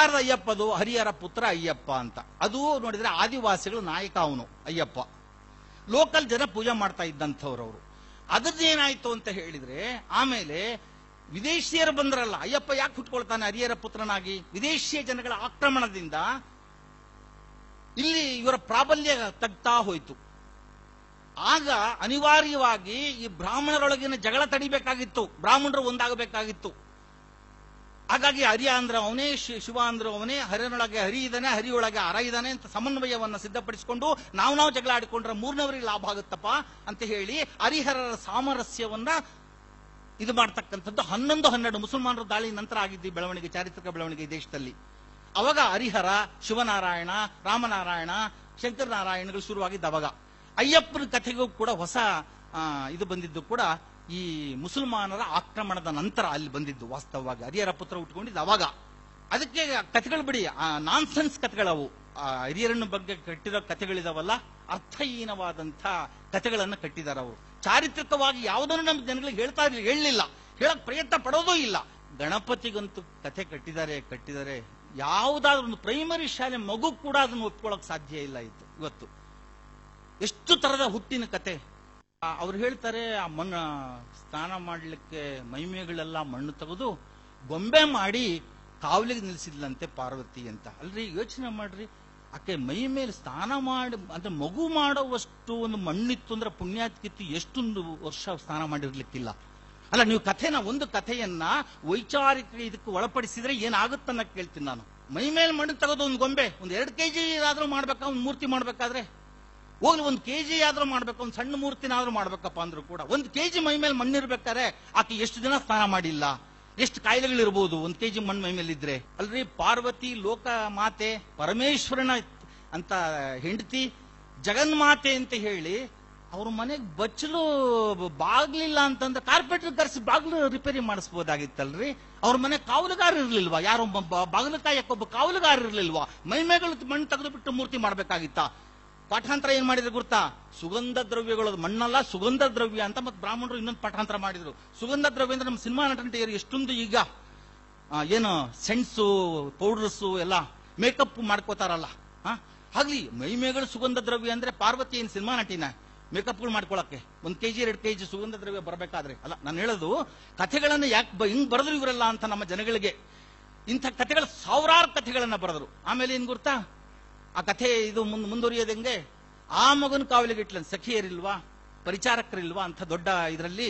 ಯಾರ್ದು ಅಯ್ಯಪ್ಪದು ಹರಿಹರ ಪುತ್ರ ಅಯ್ಯಪ್ಪ ಅಂತ ಅದು ನೋಡಿದ್ರೆ ಆದಿವಾಸಿಗಳ ನಾಯಕ ಅವನು ಅಯ್ಯಪ್ಪ ಲೋಕಲ್ ಜನ ಪೂಜೆ ಮಾಡ್ತಾ ಇದ್ದಂಥವ್ರು ಅವರು ಅದರದ್ದೇನಾಯ್ತು ಅಂತ ಹೇಳಿದ್ರೆ ಆಮೇಲೆ ವಿದೇಶಿಯರು ಬಂದ್ರಲ್ಲ ಅಯ್ಯಪ್ಪ ಯಾಕೆ ಹುಟ್ಕೊಳ್ತಾನೆ ಹರಿಹರ ಪುತ್ರನಾಗಿ ವಿದೇಶಿಯ ಜನಗಳ ಆಕ್ರಮಣದಿಂದ ಇಲ್ಲಿ ಇವರ ಪ್ರಾಬಲ್ಯ ತಗ್ತಾ ಹೋಯಿತು ಆಗ ಅನಿವಾರ್ಯವಾಗಿ ಈ ಬ್ರಾಹ್ಮಣರೊಳಗಿನ ಜಗಳ ತಡಿಬೇಕಾಗಿತ್ತು ಬ್ರಾಹ್ಮಣರು ಒಂದಾಗಬೇಕಾಗಿತ್ತು ಹಾಗಾಗಿ ಹರಿಯ ಅಂದ್ರೆ ಅವನೇ ಶಿ- ಶಿವ ಅಂದ್ರೆ ಅವನೇ ಹರಿಯನೊಳಗೆ ಹರಿ ಇದ್ದಾನೆ ಹರಿಯೊಳಗೆ ಹರ ಇದ್ದಾನೆ ಅಂತ ಸಮನ್ವಯವನ್ನ ಸಿದ್ಧಪಡಿಸಿಕೊಂಡು ನಾವು ನಾವು ಜಗಳ ಆಡಿಕೊಂಡ್ರೆ ಮೂರನವರಿಗೆ ಲಾಭ ಆಗುತ್ತಪ್ಪ ಅಂತ ಹೇಳಿ ಹರಿಹರರ ಸಾಮರಸ್ಯವನ್ನ ಇದು ಮಾಡ್ತಕ್ಕಂಥದ್ದು ಹನ್ನೊಂದು ಹನ್ನೆರಡು ಮುಸಲ್ಮಾನರ ದಾಳಿ ನಂತರ ಆಗಿದ್ದು ಈ ಬೆಳವಣಿಗೆ ಚಾರಿತ್ರಿಕ ಬೆಳವಣಿಗೆ ಈ ದೇಶದಲ್ಲಿ ಅವಾಗ ಹರಿಹರ ಶಿವನಾರಾಯಣ ರಾಮನಾರಾಯಣ ಶಂಕರನಾರಾಯಣಗಳು ಶುರುವಾಗಿದ್ದು ಅವಾಗ ಅಯ್ಯಪ್ಪನ ಕಥೆಗೂ ಕೂಡ ಹೊಸ ಆ, ಇದು ಬಂದಿದ್ದು ಕೂಡ ಈ ಮುಸಲ್ಮಾನರ ಆಕ್ರಮಣದ ನಂತರ ಅಲ್ಲಿ ಬಂದಿದ್ದು ವಾಸ್ತವವಾಗಿ ಹರಿಹರ ಪುತ್ರ ಉಟ್ಕೊಂಡಿದ್ದು ಅವಾಗ ಅದಕ್ಕೆ ಕಥೆಗಳು ಬಿಡಿ ನಾನ್ ಸೆನ್ಸ್ ಕಥೆಗಳವು ಆ ಹಿರಿಯರನ್ನ ಬಗ್ಗೆ ಕಟ್ಟಿದ ಕಥೆಗಳಿದಾವಲ್ಲ ಅರ್ಥಹೀನವಾದಂಥ ಕಥೆಗಳನ್ನು ಕಟ್ಟಿದ್ದಾರೆ ಅವರು ಚಾರಿತ್ರಿಕವಾಗಿ ಯಾವುದನ್ನು ನಮ್ಮ ಜನಗಳಿಗೆ ಹೇಳ್ತಾ ಇರಲಿಲ್ಲ ಹೇಳಲಿಲ್ಲ ಹೇಳಕ್ ಪ್ರಯತ್ನ ಪಡೋದೂ ಇಲ್ಲ ಗಣಪತಿಗಂತೂ ಕಥೆ ಕಟ್ಟಿದ್ದಾರೆ ಕಟ್ಟಿದ್ದಾರೆ ಯಾವುದಾದ್ರೂ ಒಂದು ಪ್ರೈಮರಿ ಶಾಲೆ ಮಗು ಕೂಡ ಅದನ್ನು ಒಪ್ಕೊಳ್ಳೋಕೆ ಸಾಧ್ಯ ಇಲ್ಲ ಇತ್ತು ಇವತ್ತು ಎಷ್ಟು ತರದ ಹುಟ್ಟಿನ ಕತೆ ಆ, ಅವ್ರು ಹೇಳ್ತಾರೆ ಆ ಮಣ್ಣು ಸ್ನಾನ ಮಾಡಲಿಕ್ಕೆ ಮೈಮೇಗಳೆಲ್ಲ ಮಣ್ಣು ತೆಗೆದು ಗೊಂಬೆ ಮಾಡಿ ಕಾವಲಿಗೆ ನಿಲ್ಲಿಸಿದ್ಲಂತೆ ಪಾರ್ವತಿ ಅಂತ ಅಲ್ರಿ ಯೋಚನೆ ಮಾಡ್ರಿ ಆಕೆ ಮೈ ಮೇಲೆ ಸ್ನಾನ ಮಾಡಿ ಅಂದ್ರೆ ಮಗು ಮಾಡುವಷ್ಟು ಒಂದು ಮಣ್ಣಿತ್ತು ಅಂದ್ರೆ ಪುಣ್ಯಾತ್ಕಿತ್ತು ಎಷ್ಟೊಂದು ವರ್ಷ ಸ್ನಾನ ಮಾಡಿರ್ಲಿಕ್ಕಿಲ್ಲ ಅಲ್ಲ ನೀವು ಕಥೆನ ಒಂದು ಕಥೆಯನ್ನ ವೈಚಾರಿಕ ಇದಕ್ಕೆ ಒಳಪಡಿಸಿದ್ರೆ ಏನಾಗುತ್ತನ್ನ ಕೇಳ್ತೀನಿ ನಾನು ಮೈ ಮೇಲೆ ಮಣ್ಣು ತೆಗೆದು ಒಂದು ಗೊಂಬೆ ಒಂದು ಎರಡು ಕೆಜಿ ಆದ್ರೂ ಮಾಡ್ಬೇಕಾ ಒಂದು ಮೂರ್ತಿ ಮಾಡ್ಬೇಕಾದ್ರೆ ಹೋಗ್ಲಿ ಒಂದು ಕೆಜಿ ಆದ್ರೂ ಮಾಡ್ಬೇಕು ಒಂದು ಸಣ್ಣ ಮೂರ್ತಿನಾದ್ರೂ ಮಾಡ್ಬೇಕಪ್ಪ ಅಂದ್ರು ಕೂಡ ಒಂದು ಕೆಜಿ ಮೈ ಮೇಲೆ ಮಣ್ಣಿರ್ಬೇಕಾದ್ರೆ ಆಕೆ ಎಷ್ಟು ದಿನ ಸ್ನಾನ ಮಾಡಿಲ್ಲ ಎಷ್ಟು ಕಾಯಿಲೆಗಳಿರ್ಬೋದು ಒಂದು ಕೆಜಿ ಮಣ್ಣು ಮೈ ಮೇಲೆ ಇದ್ರೆ ಅಲ್ರಿ ಪಾರ್ವತಿ ಲೋಕ ಮಾತೆ ಪರಮೇಶ್ವರನ ಅಂತ ಹೆಂಡತಿ ಜಗನ್ಮಾತೆ ಅಂತ ಹೇಳಿ ಅವ್ರ ಮನೆಗೆ ಬಚ್ಚಲು ಬಾಗ್ಲಿಲ್ಲ ಅಂತಂದ್ರೆ ಕಾರ್ಪೆಟರ್ ಕರೆಸಿ ಬಾಗ್ಲು ರಿಪೇರಿ ಮಾಡಿಸ್ಬೋದಾಗಿತ್ತಲ್ರಿ ಅವ್ರ ಮನೆ ಕಾವಲುಗಾರ ಇರ್ಲಿಲ್ವಾ ಯಾರೋ ಬಾಗಿಲು ಕಾಯಕ್ಕೊಬ್ಬ ಕಾವಲುಗಾರ ಇರ್ಲಿಲ್ವಾ ಮೈಮೇಗಳು ಮಣ್ಣು ತೆಗೆದು ಬಿಟ್ಟು ಮೂರ್ತಿ ಮಾಡ್ಬೇಕಾಗಿತ್ತಾ ಪಾಠಾಂತರ ಏನ್ ಮಾಡಿದ್ರು ಗುರ್ತಾ ಸುಗಂಧ ದ್ರವ್ಯಗಳು ಅದು ಮಣ್ಣಲ್ಲ ಸುಗಂಧ ದ್ರವ್ಯ ಅಂತ ಮತ್ತೆ ಬ್ರಾಹ್ಮಣರು ಇನ್ನೊಂದು ಪಾಠಾಂತರ ಮಾಡಿದ್ರು ಸುಗಂಧ ದ್ರವ್ಯ ಅಂದ್ರೆ ನಮ್ಮ ಸಿನಿಮಾ ನಟನಟಿಯರು ಎಷ್ಟೊಂದು ಈಗ ಆ, ಏನು ಸೆಂಟ್ಸು ಪೌಡರ್ಸು ಎಲ್ಲ ಮೇಕಪ್ ಮಾಡ್ಕೋತಾರಲ್ಲ ಹಾ ಆಗ್ಲಿ ಮೈಮೇಗಳು ಸುಗಂಧ ದ್ರವ್ಯ ಅಂದ್ರೆ ಪಾರ್ವತಿ ಏನ್ ಸಿನಿಮಾ ನಟಿನ ಮೇಕಪ್ಗಳು ಮಾಡ್ಕೊಳಕ್ಕೆ ಒಂದ್ ಕೆಜಿ ಎರಡು ಕೆಜಿ ಸುಗಂಧ ದ್ರವ್ಯ ಬರಬೇಕಾದ್ರೆ ಅಲ್ಲ ನಾನು ಹೇಳೋದು ಕಥೆಗಳನ್ನ ಯಾಕೆ ಹಿಂಗ್ ಬರೆದ್ರು ಇವರೆಲ್ಲ ಅಂತ ನಮ್ಮ ಜನಗಳಿಗೆ ಇಂಥ ಕಥೆಗಳು ಸಾವಿರಾರು ಕಥೆಗಳನ್ನ ಬರೆದ್ರು ಆಮೇಲೆ ಏನ್ ಗುರ್ತಾ ಆ ಕಥೆ ಇದು ಮುಂದ್ ಮುಂದುವರಿಯೋದಂಗೆ ಆ ಮಗನ ಕಾವಲಿಗೆ ಇಟ್ಲನ್ ಸಖಿಯರಿಲ್ವಾ ಪರಿಚಾರಕರಿಲ್ವಾ ಅಂತ ದೊಡ್ಡ ಇದರಲ್ಲಿ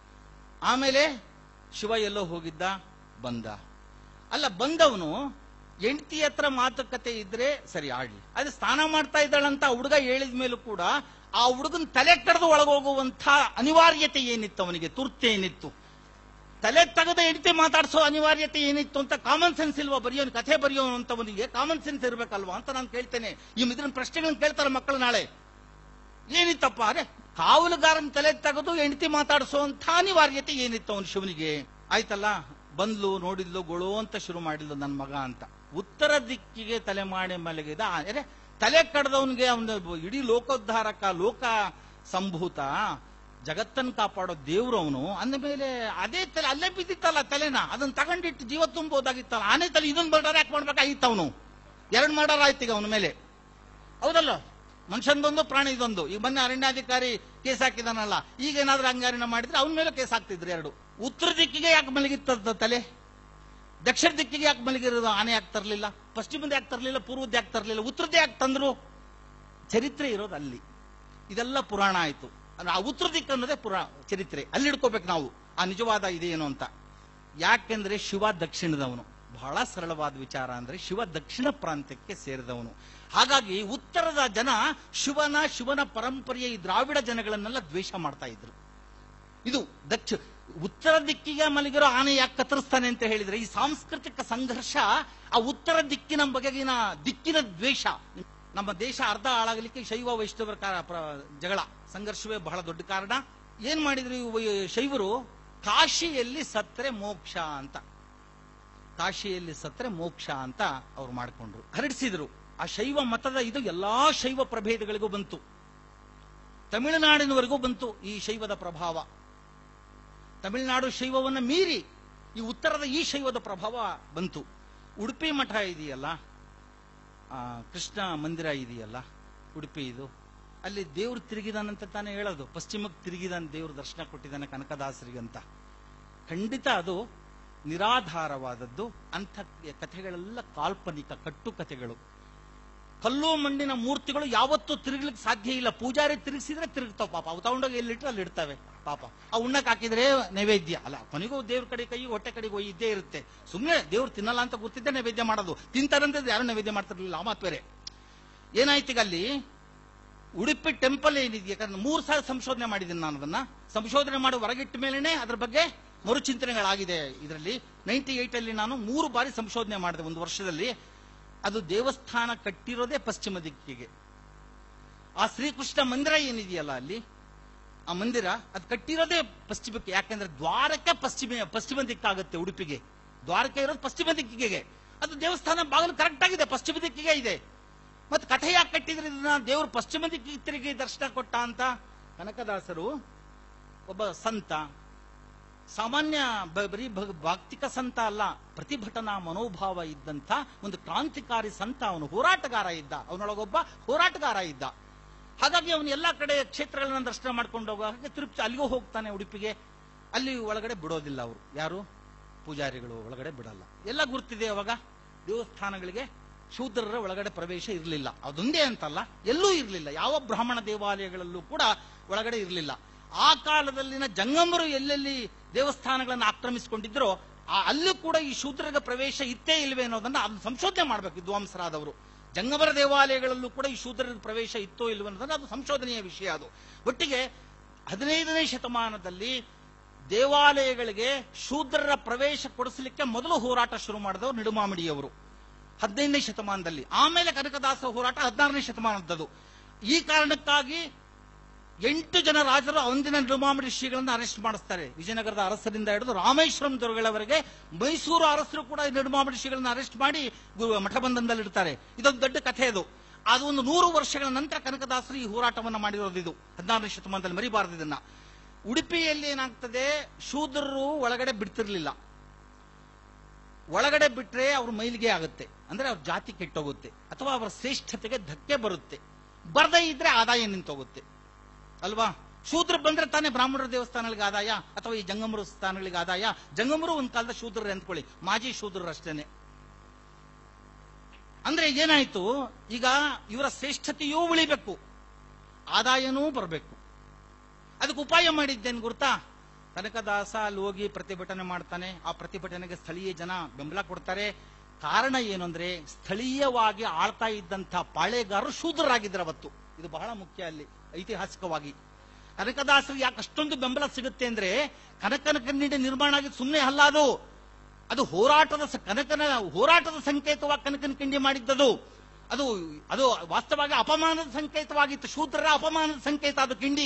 ಆಮೇಲೆ ಶಿವ ಎಲ್ಲೋ ಹೋಗಿದ್ದ ಬಂದ ಅಲ್ಲ ಬಂದವನು ಹೆಂಡತಿ ಹತ್ರ ಮಾತುಕತೆ ಇದ್ರೆ ಸರಿ ಆಡ್ಲಿ ಅದು ಸ್ನಾನ ಮಾಡ್ತಾ ಇದ್ದಾಳಂತ ಹುಡುಗ ಹೇಳಿದ ಮೇಲೂ ಕೂಡ ಆ ಹುಡುಗನ ತಲೆ ಕಡ್ದು ಒಳಗೋಗುವಂತ ಅನಿವಾರ್ಯತೆ ಏನಿತ್ತು ಅವನಿಗೆ ತುರ್ತೆ ಏನಿತ್ತು ತಲೆ ತೆಗೆದ ಹೆಂಡತಿ ಮಾತಾಡಿಸೋ ಅನಿವಾರ್ಯತೆ ಏನಿತ್ತು ಅಂತ ಕಾಮನ್ ಸೆನ್ಸ್ ಇಲ್ವಾ ಬರೆಯೋನು ಕಥೆ ಬರೆಯೋವಂತವನಿಗೆ ಕಾಮನ್ ಸೆನ್ಸ್ ಇರ್ಬೇಕಲ್ವಾ ಅಂತ ನಾನು ಕೇಳ್ತೇನೆ ಈ ಇದ್ರ ಪ್ರಶ್ನೆಗಳನ್ನ ಕೇಳ್ತಾರೆ ಮಕ್ಕಳು ನಾಳೆ ಏನಿತ್ತಪ್ಪ ಅರೆ ಕಾವಲುಗಾರನ ತಲೆ ತೆಗೆದು ಹೆಂಡತಿ ಮಾತಾಡಿಸುವಂತ ಅನಿವಾರ್ಯತೆ ಏನಿತ್ತು ಅವನು ಶಿವನಿಗೆ ಆಯ್ತಲ್ಲ ಬಂದ್ಲು ನೋಡಿದ್ಲು ಗೊಳು ಅಂತ ಶುರು ಮಾಡಿದ್ಲು ನನ್ನ ಮಗ ಅಂತ ಉತ್ತರ ದಿಕ್ಕಿಗೆ ತಲೆ ಮಾಡಿ ಮಲಗಿದ ಅರೆ ತಲೆ ಕಡ್ದವನಿಗೆ ಅವನ ಇಡೀ ಲೋಕೋದ್ಧಾರಕ ಲೋಕ ಸಂಭೂತ ಜಗತ್ತನ್ನು ಕಾಪಾಡೋ ದೇವ್ರು ಅವನು ಅಂದ ಮೇಲೆ ಅದೇ ತಲೆ ಅಲ್ಲೇ ಬಿದ್ದಿತ್ತಲ್ಲ ತಲೆನ ಅದನ್ನ ತಗೊಂಡಿಟ್ಟು ಜೀವ ತುಂಬೋದಾಗಿತ್ತಲ್ಲ ಆನೆ ತಲೆ ಇದನ್ನ ಮರ್ಡರ್ ಯಾಕೆ ಮಾಡ್ಬೇಕಾಗಿತ್ತು ಅವನು ಎರಡು ಮರ್ಡರ್ ಆಯ್ತು ಈಗ ಅವನ ಮೇಲೆ ಹೌದಲ್ಲ ಮನುಷ್ಯಂದೊಂದು ಪ್ರಾಣಿದೊಂದು ಈಗ ಮೊನ್ನೆ ಅರಣ್ಯಾಧಿಕಾರಿ ಕೇಸ್ ಹಾಕಿದಾನಲ್ಲ ಈಗ ಏನಾದ್ರೂ ಹಂಗಾರಿನ ಮಾಡಿದ್ರೆ ಅವನ ಮೇಲೆ ಕೇಸ್ ಹಾಕ್ತಿದ್ರು ಎರಡು ಉತ್ತರ ದಿಕ್ಕಿಗೆ ಯಾಕೆ ಮಲಗಿತ್ತದ ತಲೆ ದಕ್ಷಿಣ ದಿಕ್ಕಿಗೆ ಯಾಕೆ ಮಲಗಿರೋದು ಆನೆ ಯಾಕೆ ತರಲಿಲ್ಲ ಪಶ್ಚಿಮದ ಯಾಕೆ ತರಲಿಲ್ಲ ಪೂರ್ವದ ಯಾಕೆ ತರಲಿಲ್ಲ ಉತ್ತರದ ಯಾಕೆ ತಂದ್ರು ಚರಿತ್ರೆ ಇರೋದು ಅಲ್ಲಿ ಇದೆಲ್ಲ ಪುರಾಣ ಆಯ್ತು ಅಂದ್ರೆ ಆ ಉತ್ತರ ದಿಕ್ಕು ಅನ್ನೋದೇ ಪುರಾ ಚರಿತ್ರೆ ಅಲ್ಲಿ ಹಿಡ್ಕೋಬೇಕು ನಾವು ಆ ನಿಜವಾದ ಇದೇನು ಅಂತ ಯಾಕೆಂದ್ರೆ ಶಿವ ದಕ್ಷಿಣದವನು ಬಹಳ ಸರಳವಾದ ವಿಚಾರ ಅಂದ್ರೆ ಶಿವ ದಕ್ಷಿಣ ಪ್ರಾಂತ್ಯಕ್ಕೆ ಸೇರಿದವನು ಹಾಗಾಗಿ ಉತ್ತರದ ಜನ ಶಿವನ ಶಿವನ ಪರಂಪರೆಯ ಈ ದ್ರಾವಿಡ ಜನಗಳನ್ನೆಲ್ಲ ದ್ವೇಷ ಮಾಡ್ತಾ ಇದ್ರು ಇದು ದಕ್ಷ ಉತ್ತರ ದಿಕ್ಕಿಗೆ ಮಲಗಿರೋ ಆನೆ ಯಾಕೆ ಕತ್ತರಿಸ್ತಾನೆ ಅಂತ ಹೇಳಿದ್ರೆ ಈ ಸಾಂಸ್ಕೃತಿಕ ಸಂಘರ್ಷ ಆ ಉತ್ತರ ದಿಕ್ಕಿನ ಬಗೆಗಿನ ದಿಕ್ಕಿನ ದ್ವೇಷ ನಮ್ಮ ದೇಶ ಅರ್ಧ ಹಾಳಾಗಲಿಕ್ಕೆ ಶೈವ ವೈಷ್ಣವರ ಕಾ- ಪ್ರ- ಜಗಳ ಸಂಘರ್ಷವೇ ಬಹಳ ದೊಡ್ಡ ಕಾರಣ ಏನ್ ಮಾಡಿದ್ರು ಈ ವೈ- ಶೈವರು ಕಾಶಿಯಲ್ಲಿ ಸತ್ರೆ ಮೋಕ್ಷ ಅಂತ ಕಾಶಿಯಲ್ಲಿ ಸತ್ರೆ ಮೋಕ್ಷ ಅಂತ ಅವ್ರು ಮಾಡ್ಕೊಂಡ್ರು ಹರಡಿಸಿದ್ರು ಆ ಶೈವ ಮತದ ಇದು ಎಲ್ಲಾ ಶೈವ ಪ್ರಭೇದಗಳಿಗೂ ಬಂತು ತಮಿಳುನಾಡಿನವರೆಗೂ ಬಂತು ಈ ಶೈವದ ಪ್ರಭಾವ ತಮಿಳುನಾಡು ಶೈವವನ್ನ ಮೀರಿ ಈ ಉತ್ತರದ ಈ ಶೈವದ ಪ್ರಭಾವ ಬಂತು ಉಡುಪಿ ಮಠ ಇದೆಯಲ್ಲ ಆ, ಕೃಷ್ಣ ಮಂದಿರ ಇದೆಯಲ್ಲ ಉಡುಪಿ ಇದು ಅಲ್ಲಿ ದೇವ್ರು ತಿರುಗಿದಾನಂತ ತಾನೇ ಹೇಳೋದು ಪಶ್ಚಿಮಕ್ಕೆ ತಿರುಗಿದಾನೆ ದೇವ್ರು ದರ್ಶನ ಕೊಟ್ಟಿದ್ದಾನೆ ಕನಕದಾಸರಿಗಂತ ಖಂಡಿತ ಅದು ನಿರಾಧಾರವಾದದ್ದು ಅಂಥ ಕಥೆಗಳೆಲ್ಲ ಕಾಲ್ಪನಿಕ ಕಟ್ಟು ಕಥೆಗಳು ಕಲ್ಲು ಮಣ್ಣಿನ ಮೂರ್ತಿಗಳು ಯಾವತ್ತೂ ತಿರುಗ್ಲಿಕ್ಕೆ ಸಾಧ್ಯ ಇಲ್ಲ ಪೂಜಾರಿ ತಿರುಗಿಸಿದ್ರೆ ತಿರುಗ್ತಾವ ಪಾಪ ಅವು ತಗೊಂಡೋಗಿ ಎಲ್ಲಿಟ್ರೆ ಅಲ್ಲಿ ಇಡ್ತವೆ ಪಾಪ ಆ ಉಣ್ಣಕ್ ಹಾಕಿದ್ರೆ ನೈವೇದ್ಯ ಅಲ್ಲ ಕೊನೆಗೂ ದೇವ್ರ ಕಡೆ ಕೈ ಹೊಟ್ಟೆ ಕಡೆಗೆ ಹೋಗಿ ಇದ್ದೇ ಇರುತ್ತೆ ಸುಮ್ಮನೆ ದೇವ್ರು ತಿನ್ನಲ್ಲ ಅಂತ ಗೊತ್ತಿದ್ದೆ ನೈವೇದ್ಯ ಮಾಡೋದು ತಿಂತಾರಂತ ಯಾರು ನೈವೇದ್ಯ ಮಾಡ್ತಿರ್ಲಿಲ್ಲ ಆ ಮಾತು ಬೇರೆ ಏನಾಯ್ತು ಈಗ ಅಲ್ಲಿ ಉಡುಪಿ ಟೆಂಪಲ್ ಏನಿದೆ ಯಾಕಂದ್ರೆ ಮೂರು ಸಾಲ ಸಂಶೋಧನೆ ಮಾಡಿದ್ದೀನಿ ನಾನು ಅದನ್ನ ಸಂಶೋಧನೆ ಮಾಡಿ ಹೊರಗಿಟ್ಟ ಮೇಲೇನೆ ಅದ್ರ ಬಗ್ಗೆ ಮರುಚಿಂತನೆಗಳಾಗಿದೆ ಇದರಲ್ಲಿ ನೈನ್ಟಿ ಏಟ್ ಅಲ್ಲಿ ನಾನು ಮೂರು ಬಾರಿ ಸಂಶೋಧನೆ ಮಾಡಿದೆ ಒಂದು ವರ್ಷದಲ್ಲಿ ಅದು ದೇವಸ್ಥಾನ ಕಟ್ಟಿರೋದೇ ಪಶ್ಚಿಮ ದಿಕ್ಕಿಗೆ ಆ ಶ್ರೀಕೃಷ್ಣ ಮಂದಿರ ಏನಿದೆಯಲ್ಲ ಅಲ್ಲಿ ಆ ಮಂದಿರ ಅದು ಕಟ್ಟಿರೋದೇ ಪಶ್ಚಿಮಕ್ಕೆ ಯಾಕಂದ್ರೆ ದ್ವಾರಕ್ಕೆ ಪಶ್ಚಿಮ ಪಶ್ಚಿಮ ದಿಕ್ಕಾಗುತ್ತೆ ಉಡುಪಿಗೆ ದ್ವಾರಕೆ ಇರೋದು ಪಶ್ಚಿಮ ದಿಕ್ಕಿಗೆ ಅದು ದೇವಸ್ಥಾನ ಬಾಗಿಲು ಕರೆಕ್ಟ್ ಆಗಿದೆ ಪಶ್ಚಿಮ ದಿಕ್ಕಿಗೆ ಇದೆ ಮತ್ತೆ ಕಥೆ ಯಾಕೆ ಕಟ್ಟಿದ್ರೆ ಇದನ್ನ ದೇವರು ಪಶ್ಚಿಮ ದಿಕ್ಕಿಗೆ ತಿರುಗಿ ದರ್ಶನ ಕೊಟ್ಟ ಅಂತ ಕನಕದಾಸರು ಒಬ್ಬ ಸಂತ ಸಾಮಾನ್ಯ ಬ- ಬರೀ ಭ- ಭಕ್ತಿಕ ಸಂತ ಅಲ್ಲ ಪ್ರತಿಭಟನಾ ಮನೋಭಾವ ಇದ್ದಂತ ಒಂದು ಕ್ರಾಂತಿಕಾರಿ ಸಂತ ಅವನು ಹೋರಾಟಗಾರ ಇದ್ದ ಅವನೊಳಗೊಬ್ಬ ಹೋರಾಟಗಾರ ಇದ್ದ ಹಾಗಾಗಿ ಅವನು ಎಲ್ಲಾ ಕಡೆ ಕ್ಷೇತ್ರಗಳನ್ನ ದರ್ಶನ ಮಾಡ್ಕೊಂಡು ಹೋಗುವಾಗ ತಿರುಪತಿ ಅಲ್ಲಿಗೂ ಹೋಗ್ತಾನೆ ಉಡುಪಿಗೆ ಅಲ್ಲಿ ಒಳಗಡೆ ಬಿಡೋದಿಲ್ಲ ಅವರು ಯಾರು ಪೂಜಾರಿಗಳು ಒಳಗಡೆ ಬಿಡಲ್ಲ ಎಲ್ಲ ಗುರ್ತಿದೆ ಅವಾಗ ದೇವಸ್ಥಾನಗಳಿಗೆ ಶೂದ್ರರ ಒಳಗಡೆ ಪ್ರವೇಶ ಇರಲಿಲ್ಲ ಅದೊಂದೇ ಅಂತಲ್ಲ ಎಲ್ಲೂ ಇರಲಿಲ್ಲ ಯಾವ ಬ್ರಾಹ್ಮಣ ದೇವಾಲಯಗಳಲ್ಲೂ ಕೂಡ ಒಳಗಡೆ ಇರಲಿಲ್ಲ ಆ ಕಾಲದಲ್ಲಿನ ಜಂಗಮರು ಎಲ್ಲೆಲ್ಲಿ ದೇವಸ್ಥಾನಗಳನ್ನು ಆಕ್ರಮಿಸಿಕೊಂಡಿದ್ರೋ ಆ- ಅಲ್ಲೂ ಕೂಡ ಈ ಶೂದ್ರರಿಗೆ ಪ್ರವೇಶ ಇತ್ತೇ ಇಲ್ವೇ ಅನ್ನೋದನ್ನ ಅದನ್ನ ಸಂಶೋಧನೆ ಮಾಡಬೇಕು ವಿದ್ವಾಂಸರಾದವರು ಜಂಗಮರ ದೇವಾಲಯಗಳಲ್ಲೂ ಕೂಡ ಈ ಶೂದ್ರರ ಪ್ರವೇಶ ಇತ್ತೋ ಇಲ್ವೋ ಅನ್ನೋದನ್ನ ಅದು ಸಂಶೋಧನೆಯ ವಿಷಯ ಅದು ಒಟ್ಟಿಗೆ ಹದಿನೈದನೇ ಶತಮಾನದಲ್ಲಿ ದೇವಾಲಯಗಳಿಗೆ ಶೂದ್ರರ ಪ್ರವೇಶ ಕೊಡಿಸಲಿಕ್ಕೆ ಮೊದಲು ಹೋರಾಟ ಶುರು ಮಾಡಿದವರು ನಿಡುಮಾಮಿಡಿಯವರು ಹದಿನೈದನೇ ಶತಮಾನದಲ್ಲಿ ಆಮೇಲೆ ಕನಕದಾಸ ಹೋರಾಟ ಹದಿನಾರನೇ ಶತಮಾನದದು ಈ ಕಾರಣಕ್ಕಾಗಿ ಎಂಟು ಜನ ರಾಜರು ಅಂದಿನ ನಿಡುಮಾಮಿಡಿ ಶ್ರೀಗಳನ್ನ ಅರೆಸ್ಟ್ ಮಾಡಿಸ್ತಾರೆ ವಿಜಯನಗರದ ಅರಸರಿಂದ ಹಿಡಿದು ರಾಮೇಶ್ವರಂ ದೊರೆಗಳವರೆಗೆ ಮೈಸೂರು ಅರಸರು ಕೂಡ ಈ ನಿಡುಮಾಮಿಡಿ ಶ್ರೀಗಳನ್ನ ಅರೆಸ್ಟ್ ಮಾಡಿ ಗು- ಮಠಬಂಧನದಲ್ಲಿ ಇಡ್ತಾರೆ ಇದೊಂದು ದೊಡ್ಡ ಕಥೆ ಅದು ಅದು ಒಂದು ನೂರು ವರ್ಷಗಳ ನಂತರ ಕನಕದಾಸರು ಈ ಹೋರಾಟವನ್ನ ಮಾಡಿರೋದು ಇದು ಹದಿನಾರನೇ ಶತಮಾನದಲ್ಲಿ ಮರಿಬಾರದು ಇದನ್ನ ಉಡುಪಿಯಲ್ಲಿ ಏನಾಗ್ತದೆ ಶೂದ್ರರು ಒಳಗಡೆ ಬಿಡ್ತಿರ್ಲಿಲ್ಲ ಒಳಗಡೆ ಬಿಟ್ರೆ ಅವ್ರ ಮೈಲಿಗೆ ಆಗುತ್ತೆ ಅಂದ್ರೆ ಅವ್ರ ಜಾತಿ ಕೆಟ್ಟೋಗುತ್ತೆ ಅಥವಾ ಅವರ ಶ್ರೇಷ್ಠತೆಗೆ ಧಕ್ಕೆ ಬರುತ್ತೆ ಬರ್ದೇ ಇದ್ರೆ ಆದಾಯ ನಿಂತೋಗುತ್ತೆ ಅಲ್ವಾ ಶೂದ್ರ ಬಂದ್ರೆ ತಾನೇ ಬ್ರಾಹ್ಮಣರ ದೇವಸ್ಥಾನಗಳಿಗೆ ಆದಾಯ ಅಥವಾ ಈ ಜಂಗಮರು ಸ್ಥಾನಗಳಿಗೆ ಆದಾಯ ಜಂಗಮರು ಒಂದ್ ಕಾಲದ ಶೂದ್ರರೇ ಅಂದ್ಕೊಳ್ಳಿ ಮಾಜಿ ಶೂದ್ರರು ಅಷ್ಟೇನೆ ಅಂದ್ರೆ ಏನಾಯ್ತು ಈಗ ಇವರ ಶ್ರೇಷ್ಠತೆಯೂ ಉಳಿಬೇಕು ಆದಾಯನೂ ಬರಬೇಕು ಅದಕ್ಕೆ ಉಪಾಯ ಮಾಡಿದ್ದೇನು ಗುರ್ತಾ ಕನಕದಾಸ ಅಲ್ಲಿ ಹೋಗಿ ಪ್ರತಿಭಟನೆ ಮಾಡ್ತಾನೆ ಆ ಪ್ರತಿಭಟನೆಗೆ ಸ್ಥಳೀಯ ಜನ ಬೆಂಬಲ ಕೊಡ್ತಾರೆ ಕಾರಣ ಏನು ಅಂದ್ರೆ ಸ್ಥಳೀಯವಾಗಿ ಆಳ್ತಾ ಇದ್ದಂಥ ಪಾಳೆಗಾರರು ಶೂದ್ರರಾಗಿದ್ರು ಅವತ್ತು ಇದು ಬಹಳ ಮುಖ್ಯ ಅಲ್ಲಿ ಐತಿಹಾಸಿಕವಾಗಿ ಕನಕದಾಸರು ಯಾಕೆ ಅಷ್ಟೊಂದು ಬೆಂಬಲ ಸಿಗುತ್ತೆ ಅಂದ್ರೆ ಕನಕನ ಕನ್ನಡಿ ನಿರ್ಮಾಣ ಆಗಿದ್ದು ಸುಮ್ಮನೆ ಅಲ್ಲ ಅದು ಅದು ಹೋರಾಟದ ಸ- ಕನಕನ ಹೋರಾಟದ ಸಂಕೇತವಾಗಿ ಕನಕನ ಕಿಂಡಿ ಮಾಡಿದ್ದದು ಅದು ಅದು ವಾಸ್ತವವಾಗಿ ಅಪಮಾನದ ಸಂಕೇತವಾಗಿತ್ತು ಶೂದ್ರರ ಅಪಮಾನದ ಸಂಕೇತ ಅದು ಕಿಂಡಿ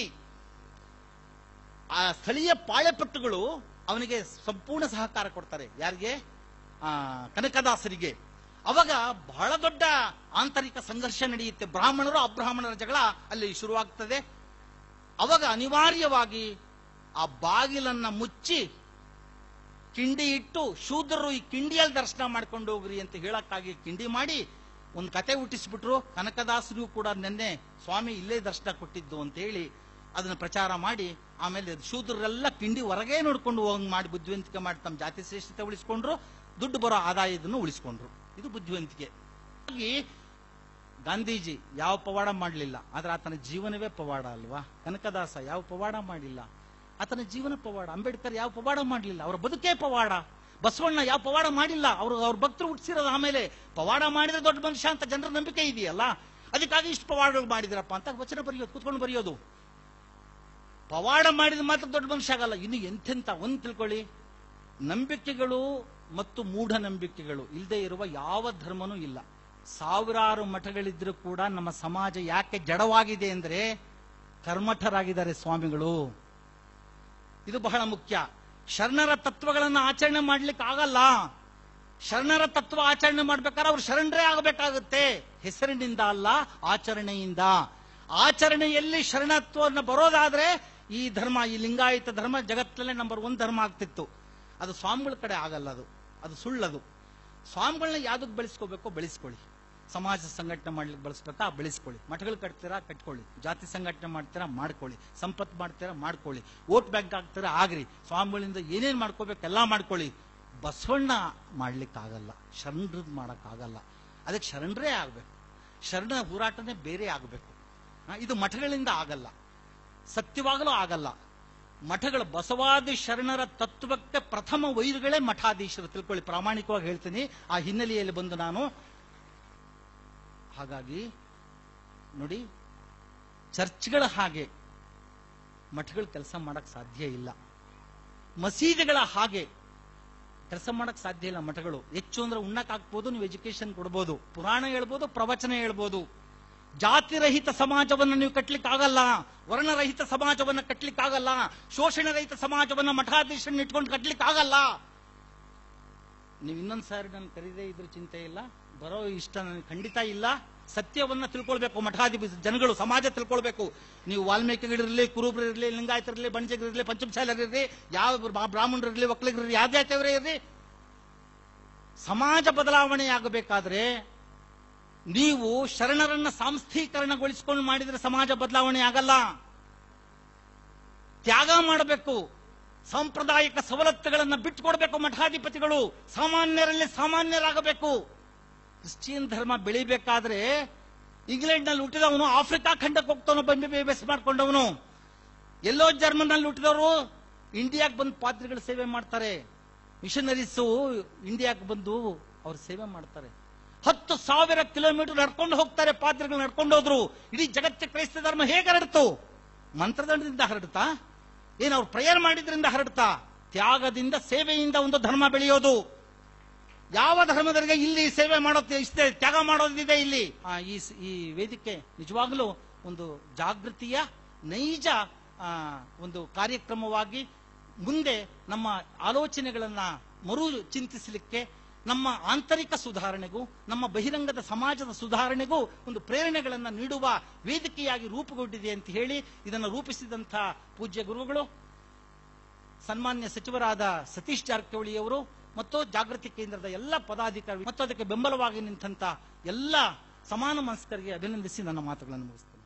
ಆ ಸ್ಥಳೀಯ ಪಾಳೆಪಟ್ಟುಗಳು ಅವನಿಗೆ ಸಂಪೂರ್ಣ ಸಹಕಾರ ಕೊಡ್ತಾರೆ ಯಾರಿಗೆ ಆ ಕನಕದಾಸರಿಗೆ ಅವಾಗ ಬಹಳ ದೊಡ್ಡ ಆಂತರಿಕ ಸಂಘರ್ಷ ನಡೆಯುತ್ತೆ ಬ್ರಾಹ್ಮಣರು ಅಬ್ರಾಹ್ಮಣರ ಜಗಳ ಅಲ್ಲಿ ಶುರುವಾಗ್ತದೆ ಅವಾಗ ಅನಿವಾರ್ಯವಾಗಿ ಆ ಬಾಗಿಲನ್ನ ಮುಚ್ಚಿ ಕಿಂಡಿ ಇಟ್ಟು ಶೂದ್ರರು ಈ ಕಿಂಡಿಯಲ್ಲಿ ದರ್ಶನ ಮಾಡ್ಕೊಂಡು ಹೋಗ್ರಿ ಅಂತ ಹೇಳಕ್ಕಾಗಿ ಕಿಂಡಿ ಮಾಡಿ ಒಂದು ಕತೆ ಹುಟ್ಟಿಸ್ಬಿಟ್ರು ಕನಕದಾಸರಿಗೂ ಕೂಡ ನಿನ್ನೆ ಸ್ವಾಮಿ ಇಲ್ಲೇ ದರ್ಶನ ಕೊಟ್ಟಿದ್ದು ಅಂತ ಹೇಳಿ ಅದನ್ನ ಪ್ರಚಾರ ಮಾಡಿ ಆಮೇಲೆ ಶೂದ್ರರೆಲ್ಲ ಕಿಂಡಿ ಹೊರಗೆ ನೋಡ್ಕೊಂಡು ಹೋಗ್ ಮಾಡಿ ಬುದ್ಧಿವಂತಿಕೆ ಮಾಡಿ ತಮ್ಮ ಜಾತಿ ಶ್ರೇಷ್ಠತೆ ಉಳಿಸ್ಕೊಂಡ್ರು ದುಡ್ಡು ಬರೋ ಆದಾಯದನ್ನು ಉಳಿಸ್ಕೊಂಡ್ರು ಇದು ಬುದ್ಧಿವಂತಿಕೆ ಹಾಗಾಗಿ ಗಾಂಧೀಜಿ ಯಾವ ಪವಾಡ ಮಾಡಲಿಲ್ಲ ಆದ್ರೆ ಆತನ ಜೀವನವೇ ಪವಾಡ ಅಲ್ವಾ ಕನಕದಾಸ ಯಾವ ಪವಾಡ ಮಾಡಿಲ್ಲ ಆತನ ಜೀವನ ಪವಾಡ ಅಂಬೇಡ್ಕರ್ ಯಾವ ಪವಾಡ ಮಾಡಲಿಲ್ಲ ಅವರ ಬದುಕೇ ಪವಾಡ ಬಸವಣ್ಣ ಯಾವ ಪವಾಡ ಮಾಡಿಲ್ಲ ಅವರು ಅವ್ರ ಭಕ್ತರು ಹುಟ್ಟಿಸಿರೋದು ಆಮೇಲೆ ಪವಾಡ ಮಾಡಿದ್ರೆ ದೊಡ್ಡ ಮನುಷ್ಯ ಅಂತ ಜನರ ನಂಬಿಕೆ ಇದೆಯಲ್ಲ ಅದಕ್ಕಾಗಿ ಇಷ್ಟು ಪವಾಡಗಳು ಮಾಡಿದ್ರಪ್ಪ ಅಂತ ವಚನ ಬರೆಯೋದು ಕೂತ್ಕೊಂಡು ಬರೆಯೋದು ಪವಾಡ ಮಾಡಿದ ಮಾತ್ರ ದೊಡ್ಡ ಮನುಷ್ಯ ಆಗಲ್ಲ ಇನ್ನು ಎಂತೆಂತ ಒಂದ್ ತಿಳ್ಕೊಳ್ಳಿ ನಂಬಿಕೆಗಳು ಮತ್ತು ಮೂಢನಂಬಿಕೆಗಳು ಇಲ್ಲದೆ ಇರುವ ಯಾವ ಧರ್ಮನೂ ಇಲ್ಲ ಸಾವಿರಾರು ಮಠಗಳಿದ್ರೂ ಕೂಡ ನಮ್ಮ ಸಮಾಜ ಯಾಕೆ ಜಡವಾಗಿದೆ ಅಂದ್ರೆ ಕರ್ಮಠರಾಗಿದ್ದಾರೆ ಸ್ವಾಮಿಗಳು ಇದು ಬಹಳ ಮುಖ್ಯ ಶರಣರ ತತ್ವಗಳನ್ನು ಆಚರಣೆ ಮಾಡ್ಲಿಕ್ಕೆ ಆಗಲ್ಲ ಶರಣರ ತತ್ವ ಆಚರಣೆ ಮಾಡ್ಬೇಕಾದ್ರೆ ಅವ್ರು ಶರಣರೇ ಆಗಬೇಕಾಗುತ್ತೆ ಹೆಸರಿನಿಂದ ಅಲ್ಲ ಆಚರಣೆಯಿಂದ ಆಚರಣೆಯಲ್ಲಿ ಶರಣತ್ವವನ್ನು ಬರೋದಾದ್ರೆ ಈ ಧರ್ಮ ಈ ಲಿಂಗಾಯತ ಧರ್ಮ ಜಗತ್ತಲ್ಲೇ ನಂಬರ್ ಒನ್ ಧರ್ಮ ಆಗ್ತಿತ್ತು ಅದು ಸ್ವಾಮಿಗಳ ಕಡೆ ಆಗಲ್ಲ ಅದು ಅದು ಸುಳ್ಳದು ಸ್ವಾಮಿಗಳನ್ನ ಯಾವ್ದಕ್ಕೆ ಬೆಳೆಸ್ಕೋಬೇಕೋ ಬೆಳೆಸ್ಕೊಳ್ಳಿ ಸಮಾಜ ಸಂಘಟನೆ ಮಾಡ್ಲಿಕ್ಕೆ ಬಳಸ್ಬೇಕಾ ಬೆಳೆಸ್ಕೊಳ್ಳಿ ಮಠಗಳು ಕಟ್ತೀರಾ ಕಟ್ಕೊಳ್ಳಿ ಜಾತಿ ಸಂಘಟನೆ ಮಾಡ್ತೀರಾ ಮಾಡ್ಕೊಳ್ಳಿ ಸಂಪತ್ತು ಮಾಡ್ತೀರಾ ಮಾಡ್ಕೊಳ್ಳಿ ವೋಟ್ ಬ್ಯಾಂಕ್ ಆಗ್ತೀರಾ ಆಗ್ರಿ ಸ್ವಾಮಿಗಳಿಂದ ಏನೇನ್ ಮಾಡ್ಕೋಬೇಕು ಎಲ್ಲ ಮಾಡ್ಕೊಳ್ಳಿ ಬಸವಣ್ಣ ಮಾಡ್ಲಿಕ್ಕಾಗಲ್ಲ ಶರಣರದ್ ಮಾಡಕ್ಕಾಗಲ್ಲ ಅದಕ್ಕೆ ಶರಣರೇ ಆಗ್ಬೇಕು ಶರಣ ಹೋರಾಟನೇ ಬೇರೆ ಆಗಬೇಕು ಇದು ಮಠಗಳಿಂದ ಆಗಲ್ಲ ಸತ್ಯವಾಗಲೂ ಆಗಲ್ಲ ಮಠಗಳ ಬಸವಾದಿ ಶರಣರ ತತ್ವಕ್ಕೆ ಪ್ರಥಮ ವೈರುಗಳೇ ಮಠಾಧೀಶರು ತಿಳ್ಕೊಳ್ಳಿ ಪ್ರಾಮಾಣಿಕವಾಗಿ ಹೇಳ್ತೀನಿ ಆ ಹಿನ್ನೆಲೆಯಲ್ಲಿ ಬಂದು ನಾನು ಹಾಗಾಗಿ ನೋಡಿ ಚರ್ಚ್ಗಳ ಹಾಗೆ ಮಠಗಳು ಕೆಲಸ ಮಾಡಕ್ ಸಾಧ್ಯ ಇಲ್ಲ ಮಸೀದಿಗಳ ಹಾಗೆ ಕೆಲಸ ಮಾಡಕ್ ಸಾಧ್ಯ ಇಲ್ಲ ಮಠಗಳು ಹೆಚ್ಚು ಅಂದ್ರೆ ಉಣ್ಣಕ್ ಹಾಕ್ಬೋದು ನೀವು ಎಜುಕೇಶನ್ ಕೊಡ್ಬೋದು ಪುರಾಣ ಹೇಳ್ಬೋದು ಪ್ರವಚನ ಹೇಳ್ಬೋದು ಜಾತಿರಹಿತ ಸಮಾಜವನ್ನು ನೀವು ಕಟ್ಲಿಕ್ಕೆ ಆಗಲ್ಲ ವರ್ಣರಹಿತ ಸಮಾಜವನ್ನ ಕಟ್ಲಿಕ್ಕೆ ಆಗಲ್ಲ ಶೋಷಣೆ ರಹಿತ ಸಮಾಜವನ್ನ ಮಠಾಧೀಶರನ್ನ ಇಟ್ಕೊಂಡು ಕಟ್ಲಿಕ್ಕೆ ಆಗಲ್ಲ ನೀವು ಇನ್ನೊಂದ್ ಸಾರಿ ನಾನು ಕರೀದೇ ಇದ್ರ ಚಿಂತೆ ಇಲ್ಲ ಬರೋ ಇಷ್ಟ ನನಗೆ ಖಂಡಿತ ಇಲ್ಲ ಸತ್ಯವನ್ನ ತಿಳ್ಕೊಳ್ಬೇಕು ಮಠಾಧಿಪತಿ ಜನಗಳು ಸಮಾಜ ತಿಳ್ಕೊಳ್ಬೇಕು ನೀವು ವಾಲ್ಮೀಕಿಗಳಿರಲಿ ಕುರುಬರಿರಲಿ ಲಿಂಗಾಯತರಿರಲಿ ಬಣಜಿಗರಿರಲಿ ಪಂಚಮಶಾಲರಿರಲಿ ಯಾವ ಬ್ರಾ- ಬ್ರಾಹ್ಮಣರಿರಲಿ ಒಕ್ಕಲಿಗರಿರಲಿ ಯಾವ ಜಾತಿಯವರೇ ಇರಲಿ ಸಮಾಜ ಬದಲಾವಣೆಯಾಗಬೇಕಾದ್ರೆ ನೀವು ಶರಣರನ್ನ ಸಾಂಸ್ಥೀಕರಣಗೊಳಿಸಿಕೊಂಡು ಮಾಡಿದ್ರೆ ಸಮಾಜ ಬದಲಾವಣೆ ಆಗಲ್ಲ ತ್ಯಾಗ ಮಾಡಬೇಕು ಸಾಂಪ್ರದಾಯಿಕ ಸವಲತ್ತುಗಳನ್ನ ಬಿಟ್ಟುಕೊಡ್ಬೇಕು ಮಠಾಧಿಪತಿಗಳು ಸಾಮಾನ್ಯರಲ್ಲಿ ಸಾಮಾನ್ಯರಾಗಬೇಕು ಕ್ರಿಶ್ಚಿಯನ್ ಧರ್ಮ ಬೆಳಿಬೇಕಾದ್ರೆ ಇಂಗ್ಲೆಂಡ್ ನಲ್ಲಿ ಹುಟ್ಟಿದವನು ಆಫ್ರಿಕಾ ಖಂಡಕ್ಕೆ ಹೋಗ್ತಾವನು ಬಂದು ಬೇಸ್ ಮಾಡ್ಕೊಂಡವನು ಎಲ್ಲೋ ಜರ್ಮನ್ ನಲ್ಲಿ ಹುಟ್ಟಿದವರು ಇಂಡಿಯಾಕ್ಕೆ ಬಂದು ಪಾದ್ರಿಗಳ ಸೇವೆ ಮಾಡ್ತಾರೆ ಮಿಷನರೀಸು ಇಂಡಿಯಾಕ್ಕೆ ಬಂದು ಅವ್ರು ಸೇವೆ ಮಾಡ್ತಾರೆ ಹತ್ತು ಸಾವಿರ ಕಿಲೋಮೀಟರ್ ನಡ್ಕೊಂಡು ಹೋಗ್ತಾರೆ ಪಾದ್ರಿಗಳು ನಡ್ಕೊಂಡು ಹೋದ್ರು ಇಡೀ ಜಗತ್ತಿಗೆ ಕ್ರೈಸ್ತ ಧರ್ಮ ಹೇಗೆ ಹರಡ್ತು ಮಂತ್ರದಂಡದಿಂದ ಹರಡ್ತಾ ಏನು ಅವ್ರು ಪ್ರೇಯರ್ ಮಾಡಿದ್ರಿಂದ ಹರಡ್ತಾ ತ್ಯಾಗದಿಂದ ಸೇವೆಯಿಂದ ಒಂದು ಧರ್ಮ ಬೆಳೆಯೋದು ಯಾವ ಧರ್ಮದವರಿಗೆ ಇಲ್ಲಿ ಸೇವೆ ಮಾಡೋದು ಇಷ್ಟೇ ತ್ಯಾಗ ಮಾಡೋದಿದೆ ಇಲ್ಲಿ ಆ, ಈ ಸ್- ಈ ವೇದಿಕೆ ನಿಜವಾಗಲೂ ಒಂದು ಜಾಗೃತಿಯ ನೈಜ ಆ, ಒಂದು ಕಾರ್ಯಕ್ರಮವಾಗಿ ಮುಂದೆ ನಮ್ಮ ಆಲೋಚನೆಗಳನ್ನ ಮರು ಚಿಂತಿಸಲಿಕ್ಕೆ ನಮ್ಮ ಆಂತರಿಕ ಸುಧಾರಣೆಗೂ ನಮ್ಮ ಬಹಿರಂಗದ ಸಮಾಜದ ಸುಧಾರಣೆಗೂ ಒಂದು ಪ್ರೇರಣೆಗಳನ್ನ ನೀಡುವ ವೇದಿಕೆಯಾಗಿ ರೂಪುಗೊಂಡಿದೆ ಅಂತ ಹೇಳಿ ಇದನ್ನು ರೂಪಿಸಿದಂಥ ಪೂಜ್ಯ ಗುರುಗಳು ಸನ್ಮಾನ್ಯ ಸಚಿವರಾದ ಸತೀಶ್ ಜಾರಕಿಹೊಳಿ ಅವರು ಮತ್ತು ಜಾಗೃತಿ ಕೇಂದ್ರದ ಎಲ್ಲ ಪದಾಧಿಕಾರಿ ಮತ್ತು ಅದಕ್ಕೆ ಬೆಂಬಲವಾಗಿ ನಿಂತಹ ಎಲ್ಲ ಸಮಾನ ಮನಸ್ಕರಿಗೆ ಅಭಿನಂದಿಸಿ ನನ್ನ ಮಾತುಗಳನ್ನು ಮುಗಿಸ್ತೇನೆ